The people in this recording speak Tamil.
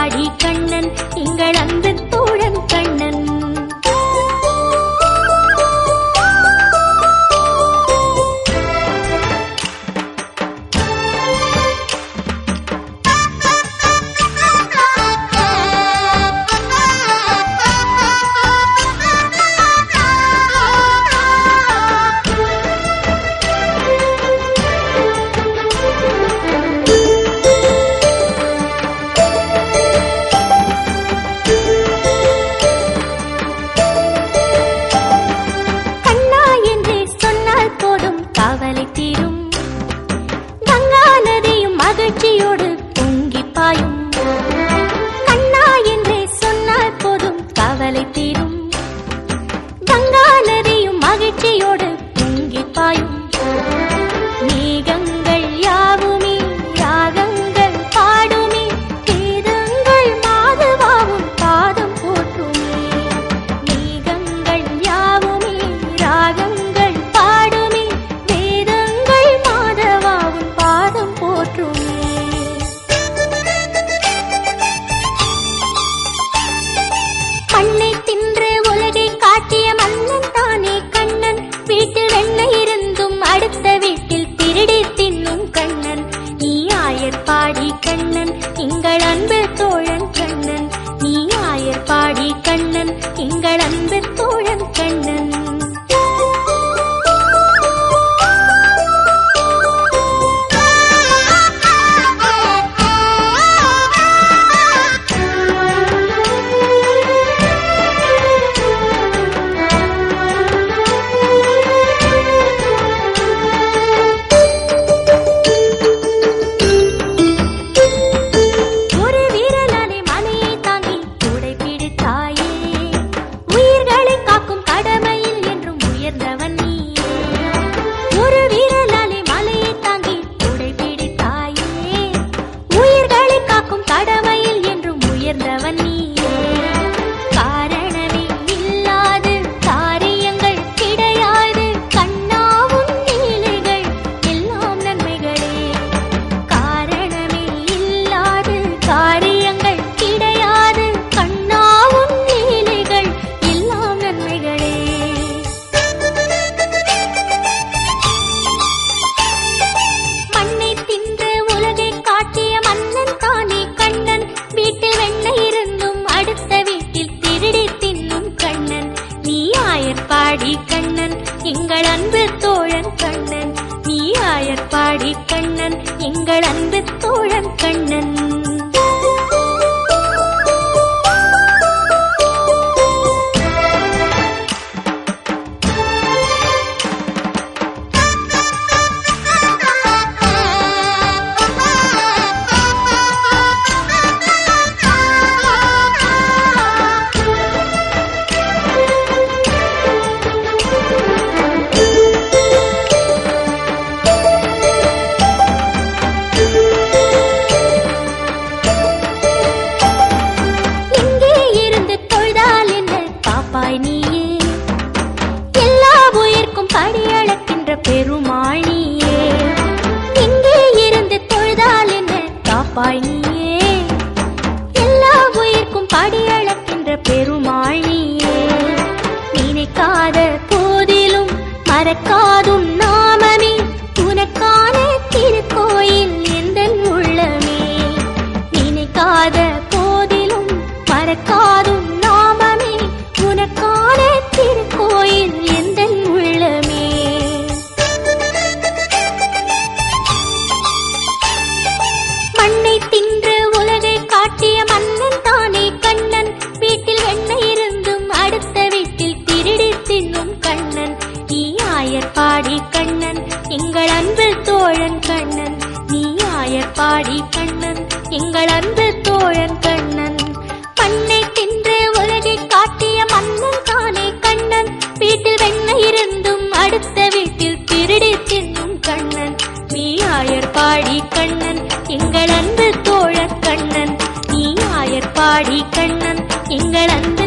ஆயர்பாடி கண்ணன் எங்கள் அன்பு தோழன் கண்ணன் கண்ணா என்று சொன்னால் போதும் கவலை தீரும் கங்கா நதியும் மகிழ்ச்சியோடு பொங்கி பாயும் கண்ணா என்று சொன்னால் போதும் கவலை தீரும் கங்கா நதியும் மகிழ்ச்சியோடு பொங்கி பாயும் மேகங்கள் யாவுமே ராகங்கள் பாடுமே வேதங்கள் மாதவாவும் பாதம் போற்றுமே மேகங்கள் யாவுமே ராகங்கள் பாடுமே வேதங்கள் மாதவாவும் பாதம் போற்றுமே மண்ணை தின்று உலகை காட்டிய மன்னன் தானே கண்ணன் வீட்டில் வெண்ணெய் இருந்தும் அடுத்த வீட்டில் திருடி தின்னும் கண்ணன் நீ ஆயர்பாடி கண்ணன் எங்கள் அன்பு தோழன் கண்ணன் நீ ஆயர்பாடி கண்ணன் எங்கள் அன்பு தோழன் கண்ணன் ஒரு வீரனாலே மலையை தாங்கி கூடை பிடித்தாயே உயிர்களை காக்கும் கடமையில் என்றும் உயர்ந்தவன் நீயே ஒரு வீரனாலே மலையை தாங்கி கூடை பிடித்தாயே உயிர்களை காக்கும் கடமையில் என்றும் உயர்ந்தவன் நீயே காரணமே இல்லாது காரியங்கள் கிடையாது கண்ணாவும் நீலைகள் எல்லாம் நன்மைகளே காரணமே இல்லாது காரியங்கள் கிடையாது கண்ணாவும் நீலைகள் எல்லாம் நன்மைகளே மண்ணை தின்று உலகை காட்டிய மன்னன் தானே கண்ணன் வீட்டில் வெண்ணெய் இருந்தும் அடுத்த வீட்டில் திருடி தின்னும் கண்ணன் நீ ஆயர்பாடி கண்ணன் எங்கள் அன்பு தோழன் கண்ணன் நீ ஆயர்பாடி கண்ணன் எங்கள் அன்பு தோழன் கண்ணன் எங்கே இருந்து தொழுதால் என்ன பாப்பாய் நீயே எல்லா உயிர்க்கும் படியளக்கின்ற பெருமாள் நீயே எங்கே இருந்து தொழுதால் என்ன காப்பாய் நீயே எல்லா உயிர்க்கும் படியளக்கின்ற பெருமாள் நீயே நினைக்காத போதிலும் மறக்காதும் நாமமே உனக்கான திருக்கோயில் எந்த உள்ளமே நினைக்காத போதிலும் மறக்காதும் நாமமே உனக்கான திருக்கோயில் எந்த உள்ளமே மண்ணை தின்று உலகை காட்டிய மன்னன் தானே கண்ணன் வீட்டில் வெண்ணெய் இருந்தும் அடுத்த வீட்டில் திருடி தின்னும் கண்ணன் நீ ஆயர்பாடி கண்ணன் எங்கள் அன்பு தோழன் கண்ணன் நீ ஆயர்பாடி கண்ணன் எங்கள் அன்பு தோழன் கண்ணன் மண்ணை தின்று உலகை காட்டிய மன்னன் தானே கண்ணன் வீட்டில் வெண்ணெய் இருந்தும் அடுத்த வீட்டில் திருடி தின்னும் கண்ணன் நீ ஆயர்பாடி கண்ணன் எங்கள் அன்பு தோழர் கண்ணன் நீ ஆயர்பாடி கண்ணன் எங்கள் அன்பு